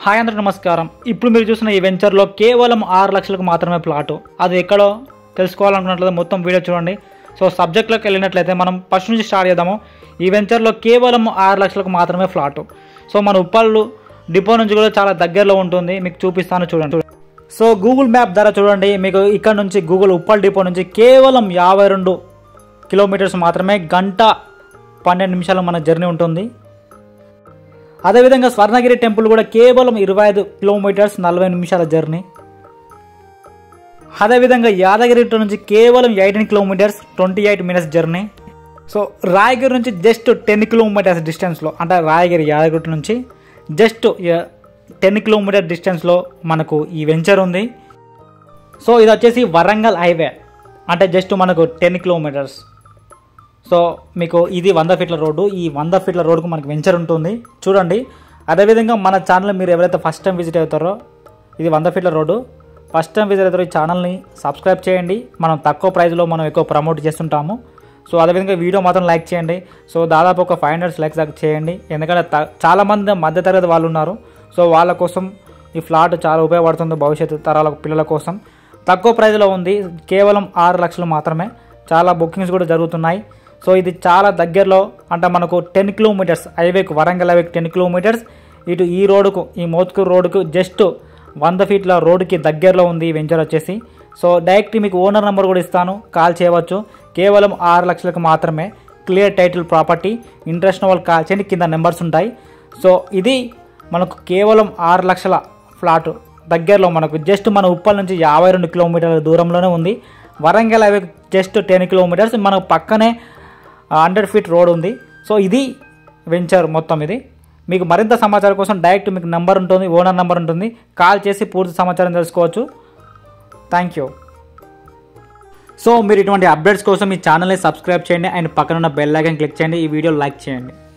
hi అందరికి నమస్కారం ఇప్పుడు మీరు చూసిన ఈ వెంచర్లో కేవలం ఆరు లక్షలకు మాత్రమే ప్లాటు అది ఎక్కడో తెలుసుకోవాలనుకున్నట్లయితే మొత్తం వీడియో చూడండి సో సబ్జెక్ట్లోకి వెళ్ళినట్లయితే మనం ఫస్ట్ నుంచి స్టార్ట్ చేద్దాము ఈ వెంచర్లో కేవలం ఆరు లక్షలకు మాత్రమే ఫ్లాటు సో మన ఉప్పళ్ళు డిపో నుంచి కూడా చాలా దగ్గరలో ఉంటుంది మీకు చూపిస్తాను చూడండి సో గూగుల్ మ్యాప్ ధర చూడండి మీకు ఇక్కడ నుంచి గూగుల్ ఉప్పల్ డిపో నుంచి కేవలం యాభై రెండు కిలోమీటర్స్ మాత్రమే గంట పన్నెండు నిమిషాలు మన జర్నీ ఉంటుంది అదేవిధంగా స్వర్ణగిరి టెంపుల్ కూడా కేవలం ఇరవై ఐదు కిలోమీటర్స్ నలభై నిమిషాల జర్నీ అదేవిధంగా యాదగిరి నుంచి కేవలం eighteen kilometres twenty eight minutes journey so Raigiri నుంచి జస్ట్ టెన్ కిలోమీటర్స్ డిస్టెన్స్లో అంటే రాయగిరి యాదగిరి నుంచి జస్ట్ టెన్ కిలోమీటర్ డిస్టెన్స్లో మనకు ఈ వెంచర్ ఉంది సో ఇది వచ్చేసి వరంగల్ హైవే అంటే జస్ట్ మనకు టెన్ కిలోమీటర్స్ సో మీకు ఇది వంద ఫీట్ల రోడ్డు ఈ వంద ఫీట్ల రోడ్డుకు మనకు వెంచర్ ఉంటుంది చూడండి అదేవిధంగా మన ఛానల్ మీరు ఎవరైతే ఫస్ట్ టైం విజిట్ అవుతారో ఇది వంద ఫీట్ల రోడ్డు ఫస్ట్ టైం విజిట్ అవుతారో ఈ ఛానల్ని సబ్స్క్రైబ్ చేయండి మనం తక్కువ ప్రైస్లో మనం ఎక్కువ ప్రమోట్ చేస్తుంటాము సో అదేవిధంగా వీడియో మాత్రం లైక్ చేయండి సో దాదాపు ఒక ఫైవ్ హండ్రెడ్ లైక్స్ దాకా చేయండి ఎందుకంటే త- చాలామంది మధ్యతరగతి వాళ్ళు ఉన్నారు సో వాళ్ళ కోసం ఈ ఫ్లాట్ చాలా ఉపయోగపడుతుంది భవిష్యత్తు తరాల పిల్లల కోసం తక్కువ ప్రైస్లో ఉంది కేవలం ఆరు లక్షలు మాత్రమే చాలా బుకింగ్స్ కూడా జరుగుతున్నాయి సో ఇది చాలా దగ్గరలో అంటే మనకు టెన్ కిలోమీటర్స్ హైవేకు వరంగల్ హైవేకి టెన్ కిలోమీటర్స్ ఇటు ఈ రోడ్డుకు ఈ మోత్కూరు రోడ్డుకు జస్ట్ వంద ఫీట్ల రోడ్డుకి దగ్గరలో ఉంది ఈ వెంచర్ వచ్చేసి సో డైరెక్ట్ మీకు ఓనర్ నెంబర్ కూడా ఇస్తాను కాల్ చేయవచ్చు కేవలం ఆరు లక్షలకు మాత్రమే క్లియర్ టైటిల్ ప్రాపర్టీ ఇంట్రెస్ట్ వాళ్ళు కాల్ చేయండి కింద నెంబర్స్ ఉంటాయి సో ఇది మనకు కేవలం ఆరు లక్షల ఫ్లాట్ దగ్గరలో మనకు జస్ట్ మన ఉప్పల్ నుంచి యాభై రెండు కిలోమీటర్ల దూరంలోనే ఉంది Warangal highway just ten kilometres మనకు పక్కనే హండ్రెడ్ ఫీట్ రోడ్ ఉంది సో ఇది వెంచర్ మొత్తం ఇది మీకు మరింత సమాచారం కోసం డైరెక్ట్ మీకు నెంబర్ ఉంటుంది ఓనర్ నెంబర్ ఉంటుంది కాల్ చేసి పూర్తి సమాచారం తెలుసుకోవచ్చు థ్యాంక్ యూ సో మీరు ఇటువంటి అప్డేట్స్ కోసం ఈ ఛానల్ని సబ్స్క్రైబ్ చేయండి అండ్ పక్కన ఉన్న బెల్ ఐకాన్ క్లిక్ చేయండి ఈ వీడియో లైక్ చేయండి